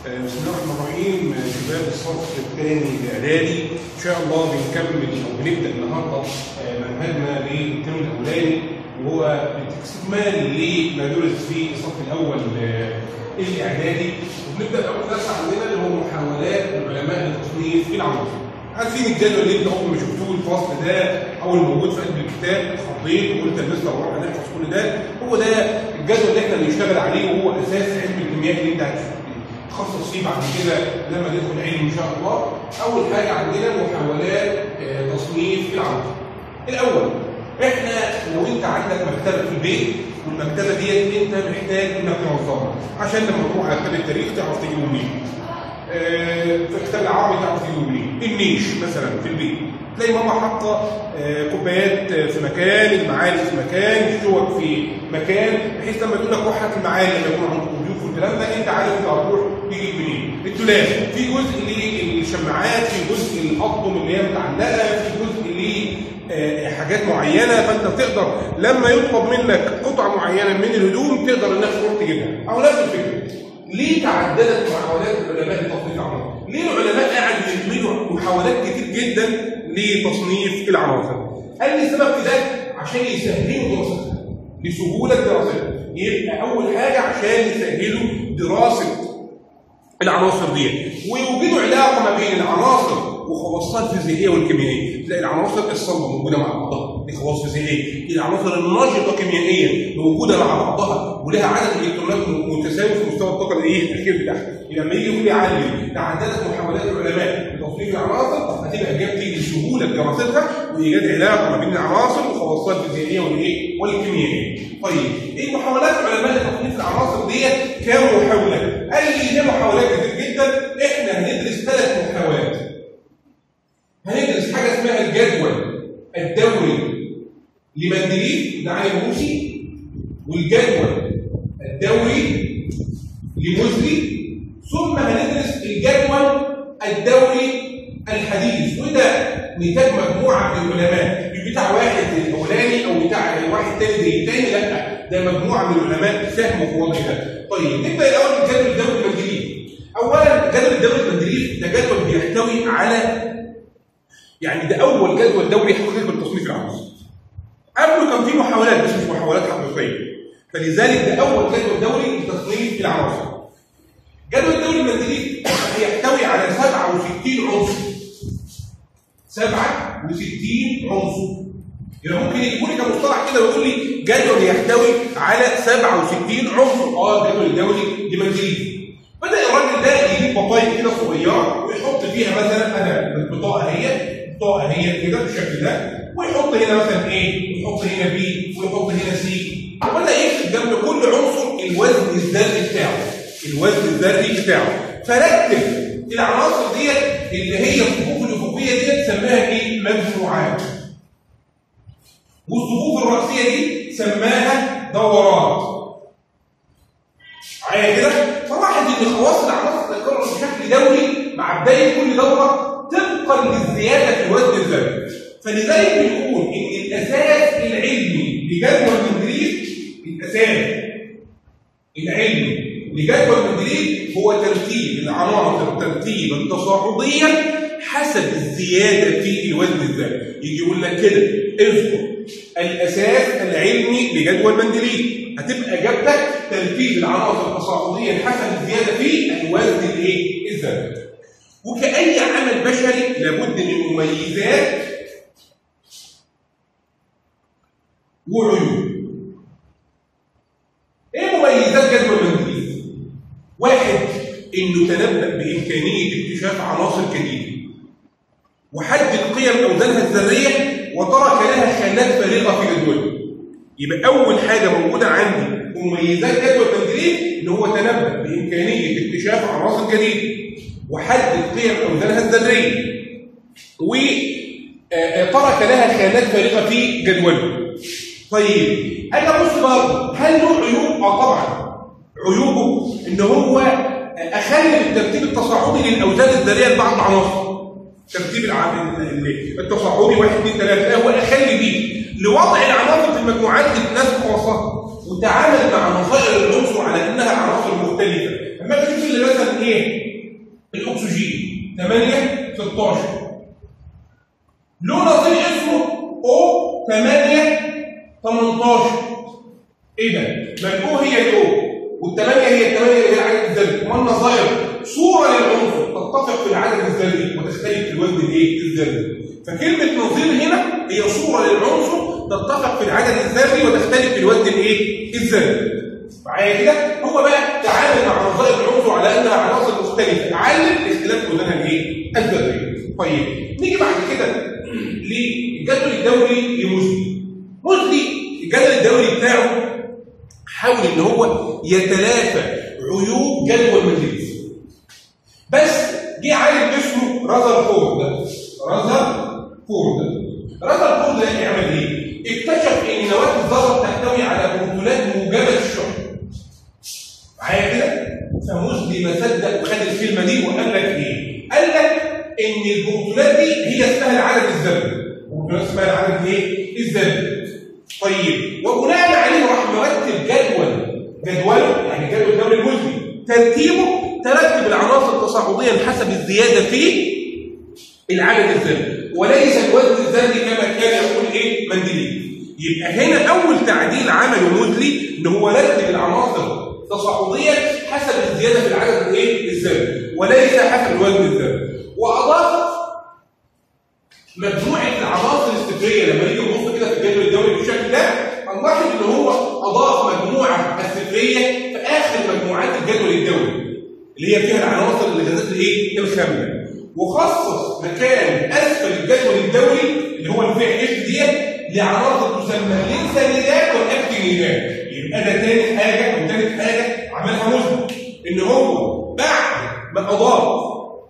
بسم الله الرحمن الرحيم شباب الصف الثاني الاعدادي ان شاء الله بنكمل او بنبدا النهارده منهجنا للترم الاولاني وهو استكمال لما درس في الصف الاول الاعدادي وبنبدا اول درس عندنا اللي هو محاولات العلماء لتصنيف العناصر عارفين الجدول اللي انتوا اول ما شفتوه الفصل ده او الموجود في قلب الكتاب اتخضيت وقلت لمستر روح هنحفظ كل ده هو ده الجدول اللي احنا بنشتغل عليه وهو اساس علم الكيمياء اللي انت هتتخصص فيه بعد كده لما ندخل علم ان شاء الله اول حاجه عندنا محاولات تصنيف العناصر الاول احنا لو انت عندك مكتبه في البيت والمكتبه ديت انت محتاج انك تنظمها عشان لما تروح على كتاب التاريخ تعرف تجيبه منين في كتاب العربي تعرف تجيبه منين النيش مثلا في البيت تلاقي ماما حاطه كوبايات في مكان المعالق في مكان الشوك في مكان بحيث لما تقول لك روح هات المعالق لما يكون عندكم ضيوف والكلام ده انت عارف انت هتروح تجيب منين الدولاب في جزء للشماعات في جزء الاطقم اللي هي متعلقه في جزء حاجات معينه فانت تقدر لما يطلب منك قطعه معينه من الهدوم تقدر انك تروح تجيبها او نفس الفكره ليه تعددت محاولات العلماء لتصنيف العناصر؟ ليه العلماء قعدوا يعملوا محاولات كتير جدا لتصنيف العناصر؟ قال لي السبب في ده عشان يسهلوا دراستها لسهوله دراستها يبقى اول حاجه عشان يسهلوا دراسه العناصر دي ويوجدوا علاقه ما بين العناصر وخواصها الفيزيائيه والكيميائيه تلاقي العناصر الصلبه موجوده مع بعضها دي خواص فيزيائيه العناصر النشطه كيميائيا موجوده مع بعضها ولها عدد الكترونات متساوي في مستوى الطاقه الايه الاخير بتاعها لما يجي يقول لي علم تعددت محاولات العلماء لتصنيف العناصر هتبقى اجابتي لسهوله دراستها وايجاد علاقه ما بين العناصر وخواصها الفيزيائيه والايه والكيميائيه طيب ايه محاولات العلماء لتصنيف العناصر ديت كام محاوله قال لي دي محاولات كتير جدا احنا هندرس ثلاث محاولات هندرس حاجه اسمها الجدول الدوري لمندليف ده علي موسي والجدول الدوري لمزري ثم هندرس الجدول الدوري الحديث وده نتاج مجموعه من العلماء مش بتاع واحد الاولاني او بتاع واحد تاني زي التاني لا ده مجموعه من العلماء ساهموا في الوضع ده طيب نبدا الاول بالجدول الدوري المندليف اولا الجدول الدوري المندليف ده جدول بيحتوي على يعني ده اول جدول دوري حقيقي بالتصنيف العناصر قبله كان في محاولات بس مش محاولات حقيقيه فلذلك ده اول جدول دوري لتصنيف العناصر جدول الدوري المندليف يحتوي على 67 عنصر 67 عنصر يبقى ممكن يجيبوا لي كمصطلح كده ويقول لي جدول يحتوي على 67 عنصر اه الجدول الدوري لمندليف بدا الراجل ده يجيب بطايق كده صغيره ويحط فيها مثلا انا البطاقه اهي البطاقه اهي كده بالشكل ده ويحط هنا مثلا ايه ويحط هنا بي ويحط هنا سي وبدا يكتب جنب كل عنصر الوزن الذري بتاعه الوزن الذري بتاعه فرتب العناصر ديت اللي هي الصفوف الافقيه ديت سماها ايه مجموعات والصفوف الراسيه دي سماها دورات معايا كده فلاحظ ان خواص العناصر تتكرر بشكل دوري مع بدايه كل دوره طبقا للزياده في الوزن الذري فلذلك بنقول ان الاساس العلمي لجدول مندليف الاساس العلمي لجدول مندليف هو ترتيب العناصر ترتيبا تصاعديا حسب الزياده في الوزن الذري يجي يقول لك كده اذكر الاساس العلمي لجدول مندليف هتبقى اجابتك ترتيب العناصر تصاعديا حسب الزياده في الوزن الايه الذري وكأي عمل بشري لابد من مميزات وعيوب. ايه مميزات جدول المندليف؟ واحد انه تنبأ بامكانيه اكتشاف عناصر جديده. وحدد قيم اوزانها الذريه وترك لها خانات فارغه في جدوله. يبقى اول حاجه موجوده عندي مميزات جدول المندليف ان هو تنبأ بامكانيه اكتشاف عناصر جديده. وحدد قيم اوزانها الذريه وترك لها خانات فارغه في جدوله طيب انا بص برضه هل له عيوب اه طبعا عيوبه ان هو اخلي الترتيب التصاعدي للاوزان الذريه لبعض العناصر ترتيب التصاعدي 1 2 3 هو اخلي بيه لوضع العناصر في المجموعات اللي تناسب خواصها وتعامل مع نظائر العنصر على انها عناصر مختلفه لما تشوف اللي مثلا ايه؟ الاكسجين 8 16 له نظير اسمه او 8 18 ايه ده؟ ما الاو هي الاو والثمانيه هي الثمانيه اللي هي العدد الذري امال النظائر صوره للعنصر تتفق في العدد الذري وتختلف في الوزن الايه؟ الذري فكلمه نظير هنا هي صوره للعنصر تتفق في العدد الذري وتختلف في الوزن الايه؟ الذري معايا كده هو بقى تعامل مع نظائر العنصر على انها عناصر مختلفه علم اختلاف وزنها الايه؟ الذري طيب نيجي بعد كده للجدول الدوري لمزني مزني الجدول الدوري بتاعه حاول ان هو يتلافى عيوب جدول مدريد بس جه عالم اسمه رازر فورد رازر فورد رازر فورد ده يعمل ايه؟ اكتشف ان نواه الذره تحتوي على بروتونات موجبه الشحن معايا كده؟ فمزني ما صدق وخد الكلمه دي وقال لك ايه؟ قال لك ان البروتونات دي هي اسمها العدد الذري البروتونات اسمها العدد ايه؟ الذري طيب وبناء عليه راح مرتب جدول جدوله يعني جدول الدوري المزني ترتيبه ترتب العناصر تصاعديا حسب الزياده في العدد الذري وليس الوزن الذري كما كان يقول ايه مندليف يبقى هنا اول تعديل عمله مودلي ان هو رتب العناصر تصاعديا حسب الزياده في العدد الايه الذري وليس حسب الوزن الذري واضاف مجموعه العناصر الصفريه لما نيجي نبص كده في الجدول الدوري بالشكل ده هنلاحظ ان هو اضاف مجموعه الصفريه في اخر مجموعات الجدول الدوري اللي هي فيها العناصر الغازات الايه الخامله وخصص مكان اسفل الجدول الدوري اللي هو الفي اتش ديت لعناصر تسمى الانسانيات والاكتينيات يبقى ده تاني حاجه او تالت حاجه عملها مسلم ان هو بعد ما اضاف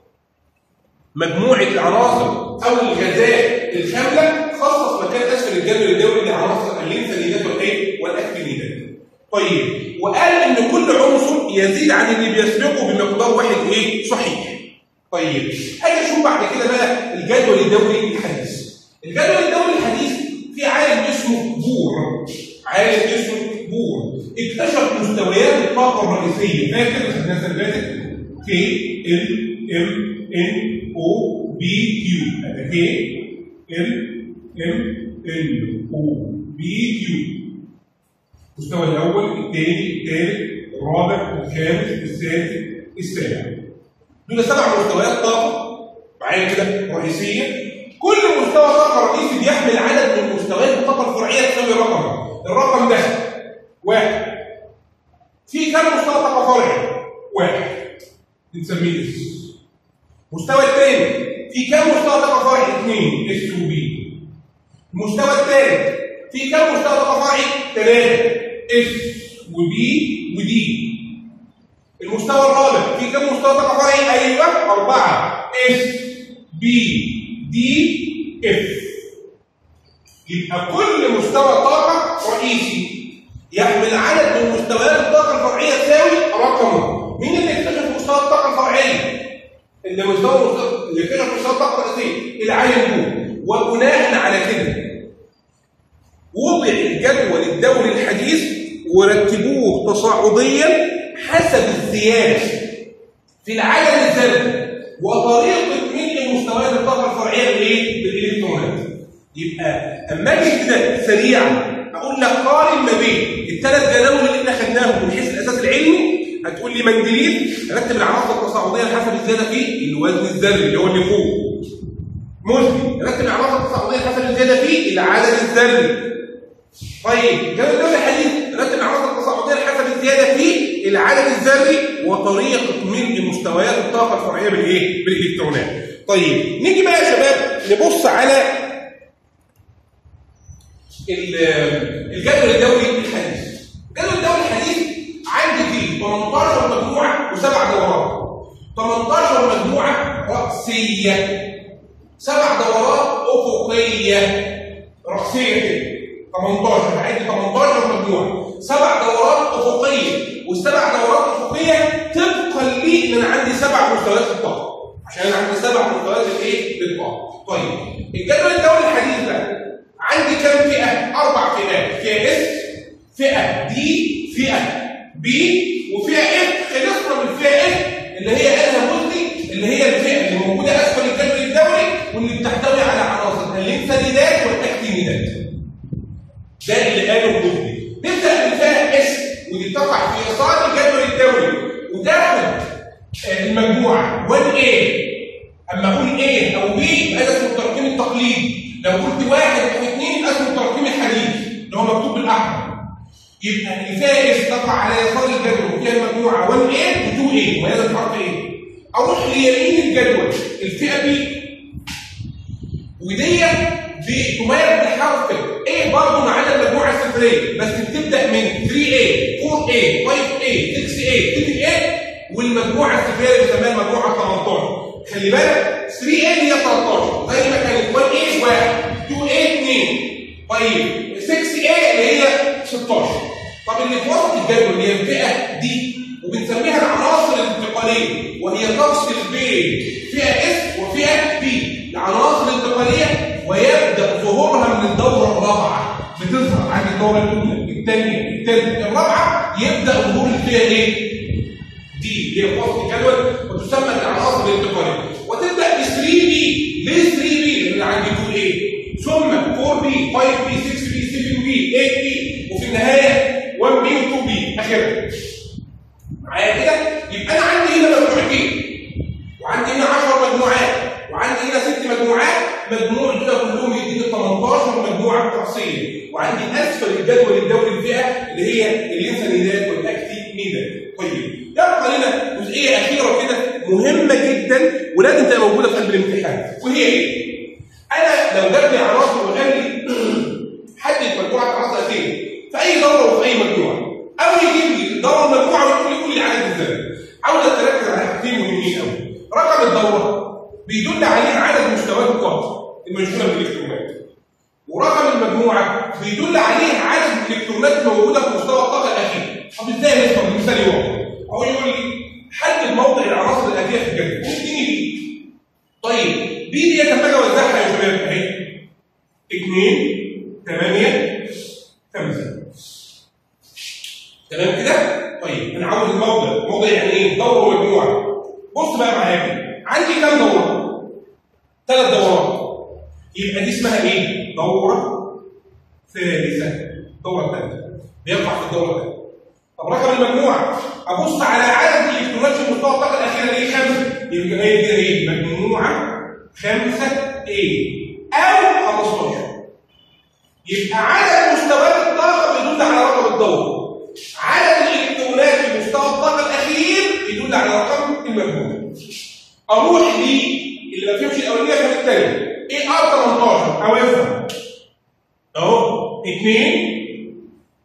مجموعه العناصر او الغازات الخامله خصص مكان اسفل الجدول الدوري لعناصر الانسانيات والايه والاكتينيات طيب وقال ان كل عنصر يزيد عن اللي بيسبقه بمقدار واحد ايه صحيح طيب اجي اشوف بعد كده بقى الجدول الدوري الحديث الجدول الدوري الحديث في عالم اسمه بور عالم اسمه بور اكتشف مستويات الطاقه الرئيسيه فاكر الناس اللي فاتت كي ال ام ان او بي كيو هذا كي ال ام ان او بي كيو المستوى الاول الثاني الثالث الرابع الخامس السادس السابع دول سبع مستويات طاقه معايا كده رئيسيه كل مستوى طاقه رئيسي بيحمل عدد من مستويات الطاقه الفرعيه تساوي رقم الرقم ده واحد في كم مستوى طاقه فرعي واحد بنسميه اس المستوى الثاني في كم مستوى طاقه فرعي اثنين اس وبي المستوى الثالث في كم مستوى طاقه فرعي ثلاثه اس وبي ودي المستوى الرابع في كم مستوى طاقه فرعي ايوه اربعه اس بي دي اف يبقى كل مستوى طاقه رئيسي يحمل عدد من مستويات الطاقه الفرعيه تساوي رقمه مين اللي اكتشف مستوى الطاقه الفرعيه اللي مستوى مستوى اللي اكتشف مستوى الطاقه الرئيسيه العالم هو وبناء على كده وضع الجدول الدوري الحديث ورتبوه تصاعديا حسب الزياده في العدد الذري وطريقه ملء مستويات الطاقه الفرعيه بالايه؟ بالالكترونات. يبقى اما اجي كده سريعا اقول لك قارن ما بين الثلاث جداول اللي احنا خدناهم من حيث الاساس العلمي هتقول لي مندليف رتب العناصر التصاعديه حسب الزياده في الوزن الذري اللي هو اللي فوق. مزني رتب العناصر التصاعديه حسب الزياده في العدد الذري. طيب الجدول الدوري الحديث رتب العناصر التصاعديه حسب الزياده في العدد الذري وطريقه ملء مستويات الطاقه الفرعيه بالايه؟ بالالكترونات. طيب نيجي بقى يا شباب نبص على الجدول الدوري الحديث. الجدول الدوري الحديث عندي فيه 18 مجموعه وسبع دورات. 18 مجموعه راسيه. سبع دورات افقيه راسيه كده. 18 عندي 18 مجموعه سبع دورات افقيه والسبع دورات افقيه طبقا لي ان انا عندي سبع مستويات في الطاقه عشان انا عندي سبع مستويات الايه للطاقه طيب الجدول الدوري الحديث بقى عندي كام فئه اربع فئات فئه اس فئه دي فئه بي وفئه اف خلصنا من الفئه اف اللي اللي هي انها ملتي اللي هي الفئه اللي موجوده اسفل الجدول الدوري واللي بتحتوي على عناصر الليمفانيدات والاكتينيدات ده اللي قاله الجهدي تبدا بالفئه اس ودي بتقع في اطار الجدول الدوري وتاخد آه، المجموعه 1A اما اقول A او B يبقى ده اسمه الترقيم التقليدي لو قلت واحد او اثنين يبقى اسمه الترقيم الحديث اللي هو مكتوب بالاحمر يبقى الفائز تقع على يسار الجدول وفيها المجموعه 1A و 2A وهذا الحرف A اروح ليمين الجدول الفئه B ودي بتميز بالحرف A برضه ما عدا المجموعه الصفريه بس بتبدا من 3A 4A 5A 6A 7A والمجموعه الصفريه اللي بنسميها المجموعه 18 خلي بالك 3A اللي هي 13 زي ما كانت 1A 1 2A 2 طيب 6A اللي هي 16 طب اللي في وسط الجدول اللي هي الفئه دي وبنسميها العناصر الانتقاليه وهي تفصل بين فئه اس وفئه بي العناصر الانتقاليه ويبدا ظهورها من الدوره الرابعه بتظهر عند الدوره الاولى الثانيه الثالثه الرابعه يبدا ظهور الفئه ايه؟ دي اللي هي في وسط الجدول وتسمى العناصر الانتقاليه وتبدا ب 3 بي ليه 3 بي؟ لان عندي 2 ايه ثم 4 بي 5 بي 6 بي 7 بي 8 بي وفي النهايه 1 بي و 2 بي اخرها معايا كده يبقى انا عندي هنا مجموعتين وعندي هنا 10 مجموعات وعندي هنا ست مجموعات مجموع دول كلهم يديني 18 مجموعه تفصيليه وعندي اسفل الجدول الدوري الفئه اللي هي اللينسانيدات والاكتينيدات طيب يبقى لنا جزئيه اخيره كده مهمه جدا ولازم تبقى موجوده في قلب الامتحان وهي ايه؟ انا لو جاب لي عناصر وقال لي حدد مجموعه عناصر في اي دوره وفي اي مجموعه او يجيب لي الدوره المجموعه ويقول لي كل العدد ازاي عاوز تركز على حاجتين مهمين قوي رقم الدوره بيدل عليه عدد مستويات الطاقه المشغوله بالالكترونات ورقم المجموعه بيدل عليه عدد الالكترونات الموجوده في مستوى الطاقه الاخير طب ازاي نفهم مثال واضح هو يقول لي حدد موضع العناصر الاتيه في الجدول اديني بي طيب بي دي كم حاجه وزعها يا شباب اهي 2 8 5 تمام كده؟ طيب انا عاوز الموضع، موضع يعني ايه؟ دوره ومجموعه. بص بقى معايا كده، عندي كام دوره؟ ثلاث دورات. يبقى دي اسمها ايه؟ دوره ثالثه. دوره ثالثه. بيقع في الدوره الثالثه. طب رقم المجموعه، ابص على عدد الالكترونات في مستوى الطاقه الاخيره اللي هي خمسه، يبقى هي دي ايه؟ مجموعه خمسه ايه؟ او 15. يبقى عدد مستويات الطاقه بيدل على رقم الدوره. عدد الالكترونات في مستوى الطاقه الاخير يدل على رقم المجموع. اروح لي اللي ما فيهمش الاولانيه في الثانيه. ايه ار 18 اوزع اهو 2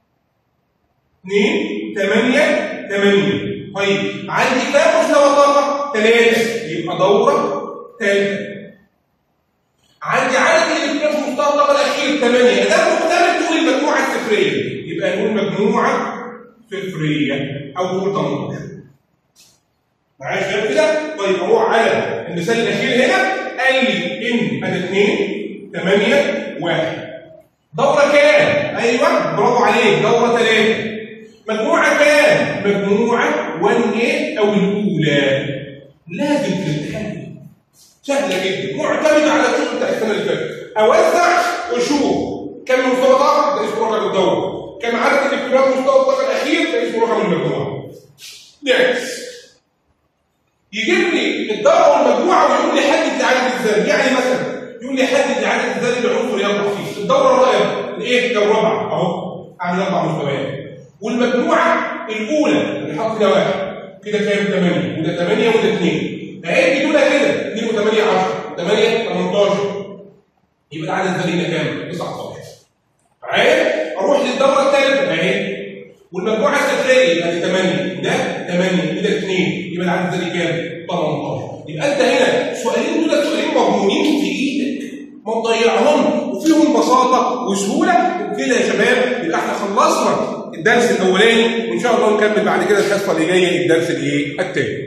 2 8 8 طيب عندي كام مستوى طاقه؟ 3 يبقى دوره ثالثه. عندي عدد الالكترونات في مستوى الطاقه الاخير 8 ده مكتمل تقول المجموعه الصفريه يبقى نقول مجموعه صفريه او تقول 18 معايا الكلام كده؟ طيب اهو على المثال الاخير هنا قال لي ان ادي 2 8 1 دوره كام؟ ايوه برافو عليك دوره 3 مجموعه كام؟ مجموعه 1 a او الاولى لازم في الامتحان سهله جدا معتمده على الشغل بتاع السنه اللي فاتت اوزع واشوف كم مستوى طاقه ده اسمه رقم الدوره كم عدد الالكترونات مستوى الطاقه الاخير ده اسمه رقم المجموعه نعكس يجيب لي الدوره والمجموعه ويقول لي حدد لي عدد الذري يعني مثلا يقول لي حدد لي عدد الذري العنصر يقع فيه الدوره الرابعه الايه ده الرابعه اهو اعمل اربع مستويات والمجموعه الاولى اللي حط كده واحد كده كام 8 وده 8 وده 2 هيجي دول كده 2 و8 10 8 18 يبقى العدد الذري ده كام 19 معايا اروح للدوره الثالثه اهي والمجموعه الصفريه يبقى دي 8 وده 8 وده 2 يبقى العدد الذري كام 18 يبقى انت هنا سؤالين دول سؤالين مضمونين في ايدك ما تضيعهم وفيهم بساطه وسهوله وبكده يا شباب يبقى احنا خلصنا الدرس الاولاني وان شاء الله نكمل بعد كده الحصه اللي جايه الدرس الايه الثاني